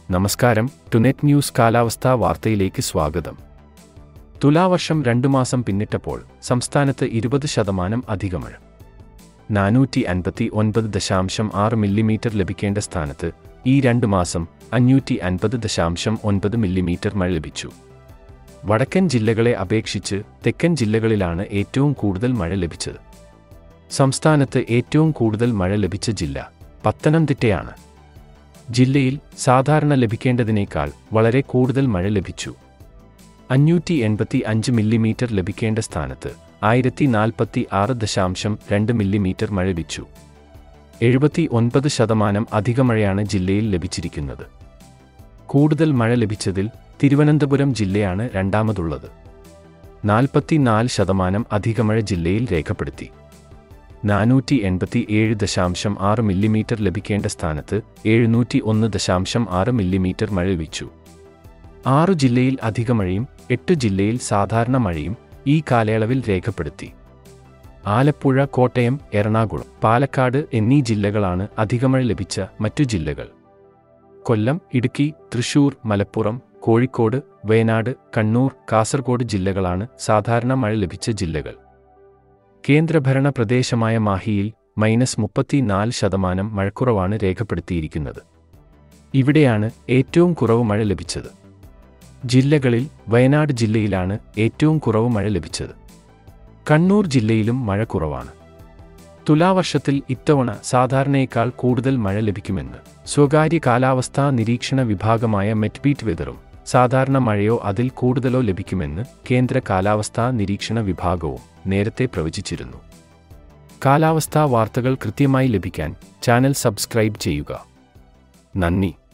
നമസ്കാരം ടുനെറ്റ് ന്യൂസ് കാലാവസ്ഥാ വാർത്തയിലേക്ക് സ്വാഗതം തുലാവർഷം രണ്ടു മാസം പിന്നിട്ടപ്പോൾ സംസ്ഥാനത്ത് ഇരുപത് ശതമാനം അധിക മഴ നാനൂറ്റി അൻപത്തി ഒൻപത് ദശാംശം ആറ് മില്ലിമീറ്റർ ലഭിക്കേണ്ട സ്ഥാനത്ത് ഈ രണ്ട് മാസം അഞ്ഞൂറ്റി അൻപത് ദശാംശം ഒൻപത് മില്ലിമീറ്റർ മഴ ലഭിച്ചു വടക്കൻ ജില്ലകളെ അപേക്ഷിച്ച് തെക്കൻ ജില്ലകളിലാണ് ഏറ്റവും കൂടുതൽ മഴ ലഭിച്ചത് സംസ്ഥാനത്ത് ഏറ്റവും കൂടുതൽ മഴ ലഭിച്ച ജില്ല പത്തനംതിട്ടയാണ് ജില്ലയിൽ സാധാരണ ലഭിക്കേണ്ടതിനേക്കാൾ വളരെ കൂടുതൽ മഴ ലഭിച്ചു അഞ്ഞൂറ്റി എൺപത്തി അഞ്ച് മില്ലിമീറ്റർ ലഭിക്കേണ്ട സ്ഥാനത്ത് ആയിരത്തി നാൽപ്പത്തി ആറ് ദശാംശം രണ്ട് മില്ലിമീറ്റർ മഴ ലഭിച്ചു എഴുപത്തി ഒൻപത് ശതമാനം അധിക മഴയാണ് ജില്ലയിൽ ലഭിച്ചിരിക്കുന്നത് കൂടുതൽ മഴ ലഭിച്ചതിൽ തിരുവനന്തപുരം ജില്ലയാണ് രണ്ടാമതുള്ളത് നാൽപ്പത്തിനാല് ശതമാനം അധിക മഴ ജില്ലയിൽ രേഖപ്പെടുത്തി നാനൂറ്റി എൺപത്തി ഏഴ് ദശാംശം ആറ് മില്ലിമീറ്റർ ലഭിക്കേണ്ട സ്ഥാനത്ത് എഴുന്നൂറ്റി ഒന്ന് ദശാംശം ആറ് മില്ലിമീറ്റർ മഴ ലഭിച്ചു ആറു ജില്ലയിൽ അധിക മഴയും എട്ട് ജില്ലയിൽ സാധാരണ മഴയും ഈ കാലയളവിൽ രേഖപ്പെടുത്തി ആലപ്പുഴ കോട്ടയം എറണാകുളം പാലക്കാട് എന്നീ ജില്ലകളാണ് അധികമഴ ലഭിച്ച മറ്റു ജില്ലകൾ കൊല്ലം ഇടുക്കി തൃശൂർ മലപ്പുറം കോഴിക്കോട് വയനാട് കണ്ണൂർ കാസർഗോഡ് ജില്ലകളാണ് സാധാരണ മഴ ലഭിച്ച ജില്ലകൾ കേന്ദ്രഭരണ പ്രദേശമായ മാഹിയിൽ മൈനസ് മുപ്പത്തിനാല് ശതമാനം മഴക്കുറവാണ് രേഖപ്പെടുത്തിയിരിക്കുന്നത് ഇവിടെയാണ് ഏറ്റവും കുറവ് മഴ ലഭിച്ചത് ജില്ലകളിൽ വയനാട് ജില്ലയിലാണ് ഏറ്റവും കുറവ് മഴ ലഭിച്ചത് കണ്ണൂർ ജില്ലയിലും മഴ കുറവാണ് തുലാവർഷത്തിൽ ഇത്തവണ സാധാരണയേക്കാൾ കൂടുതൽ മഴ ലഭിക്കുമെന്ന് സ്വകാര്യ കാലാവസ്ഥാ നിരീക്ഷണ വിഭാഗമായ മെറ്റ്ബീറ്റ് വെതറും സാധാരണ മഴയോ അതിൽ കൂടുതലോ ലഭിക്കുമെന്ന് കേന്ദ്ര കാലാവസ്ഥാ നിരീക്ഷണ വിഭാഗവും നേരത്തെ പ്രവചിച്ചിരുന്നു കാലാവസ്ഥാ വാർത്തകൾ കൃത്യമായി ലഭിക്കാൻ ചാനൽ സബ്സ്ക്രൈബ് ചെയ്യുക നന്ദി